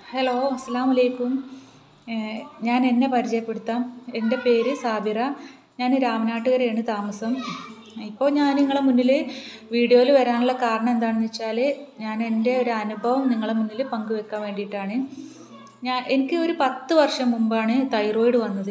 hello അസ്സാം വലൈക്കും ഞാൻ എന്നെ പരിചയപ്പെടുത്താം എൻ്റെ പേര് സാബിറ ഞാൻ രാമനാട്ടുകരയാണ് താമസം ഇപ്പോൾ ഞാൻ നിങ്ങളെ മുന്നിൽ വീഡിയോയിൽ വരാനുള്ള കാരണം എന്താണെന്ന് വെച്ചാൽ ഞാൻ എൻ്റെ ഒരു അനുഭവം നിങ്ങളെ മുന്നിൽ പങ്കുവെക്കാൻ വേണ്ടിയിട്ടാണ് ഞാൻ എനിക്ക് ഒരു പത്ത് വർഷം മുമ്പാണ് തൈറോയിഡ് വന്നത്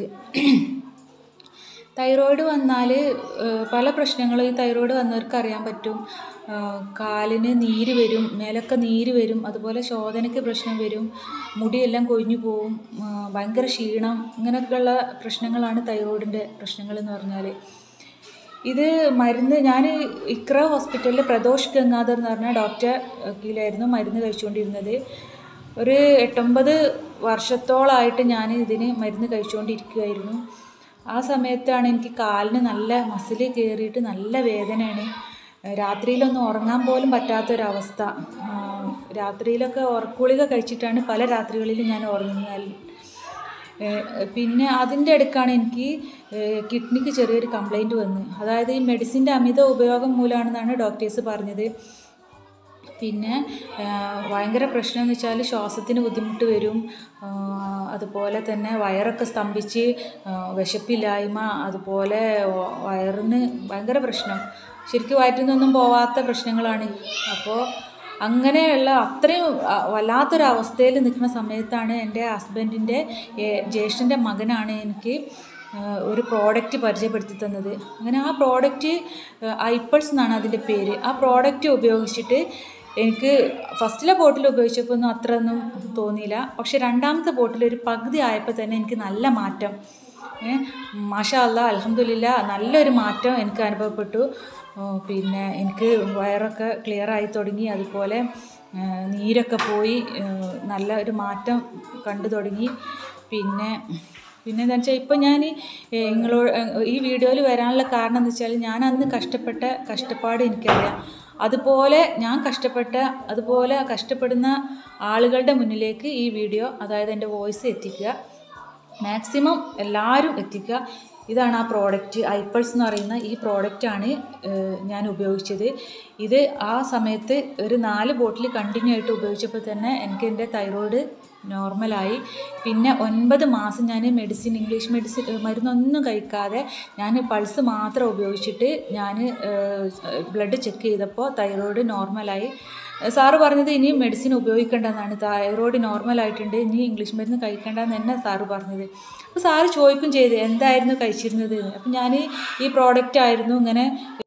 തൈറോയിഡ് വന്നാൽ പല പ്രശ്നങ്ങളും ഈ തൈറോയിഡ് വന്നവർക്ക് അറിയാൻ പറ്റും കാലിന് നീര് വരും മേലൊക്കെ നീര് വരും അതുപോലെ ശോധനയ്ക്ക് പ്രശ്നം വരും മുടിയെല്ലാം കൊഴിഞ്ഞു പോവും ഭയങ്കര ക്ഷീണം ഇങ്ങനെയൊക്കെയുള്ള പ്രശ്നങ്ങളാണ് തൈറോയിഡിൻ്റെ പ്രശ്നങ്ങൾ എന്ന് പറഞ്ഞാൽ ഇത് മരുന്ന് ഞാൻ ഇക്ര ഹോസ്പിറ്റലിൽ പ്രദോഷ് ഗംഗാധർ എന്ന് പറഞ്ഞ ഡോക്ടർ കീഴിലായിരുന്നു മരുന്ന് കഴിച്ചുകൊണ്ടിരുന്നത് ഒരു എട്ടൊമ്പത് വർഷത്തോളമായിട്ട് ഞാൻ ഇതിന് മരുന്ന് കഴിച്ചുകൊണ്ടിരിക്കുകയായിരുന്നു ആ സമയത്താണ് എനിക്ക് കാലിന് നല്ല മസിൽ കയറിയിട്ട് നല്ല വേദനയാണ് രാത്രിയിലൊന്നും ഉറങ്ങാൻ പോലും പറ്റാത്തൊരവസ്ഥ രാത്രിയിലൊക്കെ ഉറക്കുളിക കഴിച്ചിട്ടാണ് പല രാത്രികളിലും ഞാൻ ഉറങ്ങുന്നത് പിന്നെ അതിൻ്റെ ഇടയ്ക്കാണ് എനിക്ക് കിഡ്നിക്ക് ചെറിയൊരു കംപ്ലൈൻറ്റ് വന്ന് അതായത് ഈ മെഡിസിൻ്റെ അമിത ഉപയോഗം മൂലമാണെന്നാണ് ഡോക്ടേഴ്സ് പറഞ്ഞത് പിന്നെ ഭയങ്കര പ്രശ്നം എന്ന് വെച്ചാൽ ശ്വാസത്തിന് ബുദ്ധിമുട്ട് വരും അതുപോലെ തന്നെ വയറൊക്കെ സ്തംഭിച്ച് വിശപ്പില്ലായ്മ അതുപോലെ വയറിന് ഭയങ്കര പ്രശ്നം ശരിക്കും വയറ്റിൽ നിന്നൊന്നും പോവാത്ത പ്രശ്നങ്ങളാണ് അപ്പോൾ അങ്ങനെയുള്ള അത്രയും വല്ലാത്തൊരവസ്ഥയിൽ നിൽക്കുന്ന സമയത്താണ് എൻ്റെ ഹസ്ബൻഡിൻ്റെ ജ്യേഷ്ഠൻ്റെ മകനാണ് എനിക്ക് ഒരു പ്രോഡക്റ്റ് പരിചയപ്പെടുത്തി തന്നത് അങ്ങനെ ആ പ്രോഡക്റ്റ് ഐപ്പൾസ് എന്നാണ് അതിൻ്റെ പേര് ആ പ്രോഡക്റ്റ് ഉപയോഗിച്ചിട്ട് എനിക്ക് ഫസ്റ്റിലെ ബോട്ടിൽ ഉപയോഗിച്ചപ്പോൾ ഒന്നും അത്ര ഒന്നും തോന്നിയില്ല പക്ഷെ രണ്ടാമത്തെ ബോട്ടിൽ ഒരു പകുതി ആയപ്പോൾ തന്നെ എനിക്ക് നല്ല മാറ്റം മാഷാ അല്ല അലഹമില്ല നല്ലൊരു മാറ്റം എനിക്ക് അനുഭവപ്പെട്ടു പിന്നെ എനിക്ക് വയറൊക്കെ ക്ലിയർ ആയി തുടങ്ങി അതുപോലെ നീരൊക്കെ പോയി നല്ല ഒരു മാറ്റം കണ്ടു തുടങ്ങി പിന്നെ പിന്നെ എന്താ വെച്ചാൽ ഇപ്പോൾ ഞാൻ നിങ്ങളോട് ഈ വീഡിയോയിൽ വരാനുള്ള കാരണം എന്ന് വെച്ചാൽ ഞാൻ അന്ന് കഷ്ടപ്പെട്ട കഷ്ടപ്പാട് എനിക്കറിയാം അതുപോലെ ഞാൻ കഷ്ടപ്പെട്ട അതുപോലെ കഷ്ടപ്പെടുന്ന ആളുകളുടെ മുന്നിലേക്ക് ഈ വീഡിയോ അതായത് എൻ്റെ വോയിസ് എത്തിക്കുക മാക്സിമം എല്ലാവരും എത്തിക്കുക ഇതാണ് ആ പ്രോഡക്റ്റ് ഐപ്പൾസ് എന്ന് പറയുന്ന ഈ പ്രോഡക്റ്റാണ് ഞാൻ ഉപയോഗിച്ചത് ഇത് ആ സമയത്ത് ഒരു നാല് ബോട്ടിൽ കണ്ടിന്യൂ ആയിട്ട് ഉപയോഗിച്ചപ്പോൾ തന്നെ എനിക്ക് എൻ്റെ തൈറോയ്ഡ് നോർമലായി പിന്നെ ഒൻപത് മാസം ഞാൻ മെഡിസിൻ ഇംഗ്ലീഷ് മെഡിസിൻ മരുന്നൊന്നും കഴിക്കാതെ ഞാൻ പൾസ് മാത്രം ഉപയോഗിച്ചിട്ട് ഞാൻ ബ്ലഡ് ചെക്ക് ചെയ്തപ്പോൾ തൈറോയ്ഡ് നോർമലായി സാറ് പറഞ്ഞത് ഇനി മെഡിസിൻ ഉപയോഗിക്കേണ്ടെന്നാണ് തൈറോയ്ഡ് നോർമലായിട്ടുണ്ട് ഇനി ഇംഗ്ലീഷ് മരുന്ന് കഴിക്കേണ്ടെന്ന് തന്നെ സാറ് പറഞ്ഞത് അപ്പോൾ സാറ് ചോദിക്കും ചെയ്ത് എന്തായിരുന്നു കഴിച്ചിരുന്നത് അപ്പം ഞാൻ ഈ പ്രോഡക്റ്റ് ആയിരുന്നു ഇങ്ങനെ